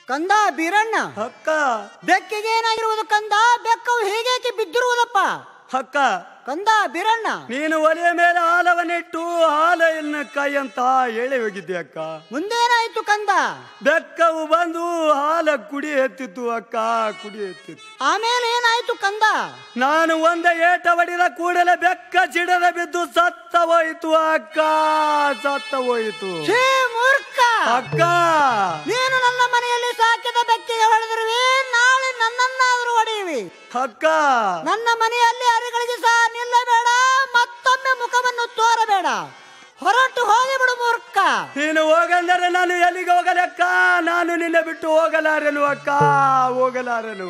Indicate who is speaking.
Speaker 1: ಕಂದ ಬೀರಣ್ಣ
Speaker 2: ಅಕ್ಕ
Speaker 1: ಬೆಕ್ಕಿಗೆ ಏನಾಗಿರುವುದು ಕಂದ ಬೆಕ್ಕವು ಹೇಗೇಕೆ ಬಿದ್ದಿರುವುದಪ್ಪ
Speaker 2: ಅಕ್ಕ
Speaker 1: ಕಂದ ಬೀರಣ್ಣ
Speaker 2: ನೀನು ಒಲೆಯ ಮೇಲೆ ಹಾಲವನ್ನಿಟ್ಟು ಹಾಲನ್ನು ಕೈ ಅಂತ ಹೇಳಿ ಹೋಗಿದ್ದೆ ಅಕ್ಕ
Speaker 1: ಮುಂದೇನಾಯ್ತು ಕಂದ
Speaker 2: ಬೆಕ್ಕವು ಬಂದು ಹಾಲ ಕುಡಿ ಎತ್ತಿತ್ತು ಅಕ್ಕ ಕುಡಿ ಎತ್ತಿತ್ತು
Speaker 1: ಆಮೇಲೆ ಏನಾಯ್ತು ಕಂದ
Speaker 2: ನಾನು ಒಂದ ಏಟ ಹೊಡಿದ ಕೂಡಲೇ ಬೆಕ್ಕ ಚಿಡದ ಬಿದ್ದು ಸತ್ತ ಹೋಯಿತು ಅಕ್ಕ ಸತ್ತ ಹೋಯಿತು
Speaker 1: ಛೇ ಮೂರ್ಖ
Speaker 2: ಅಕ್ಕ
Speaker 1: ನೀನು ನನ್ನ ಮನೆಯಲ್ಲಿ ಸಾಕಿದ ಬೆಕ್ಕಿಗೆ ಹೊಡೆದಿರುವೆ ನಾಳೆ ನನ್ನನ್ನಾದರೂ ಹೊಡೆಯುವಿ
Speaker 2: ಅಕ್ಕ
Speaker 1: ನನ್ನ ಮನೆಯಲ್ಲಿ ಅರಿಗಳಿಗೆ ಸಹ ನಿಲ್ಲಬೇಡ ಮತ್ತೊಮ್ಮೆ ಮುಖವನ್ನು ತೋರಬೇಡ ಹೊರಟು ಹೋಗಿ ಬಿಡು ಮೂರ್ಖ
Speaker 2: ನೀನು ಹೋಗಂದರೆ ನಾನು ಎಲ್ಲಿಗೆ ಹೋಗಲಕ್ಕ ನಾನು ನಿನ್ನ ಬಿಟ್ಟು ಹೋಗಲಾರೆನು ಅಕ್ಕ ಹೋಗಲಾರೆನು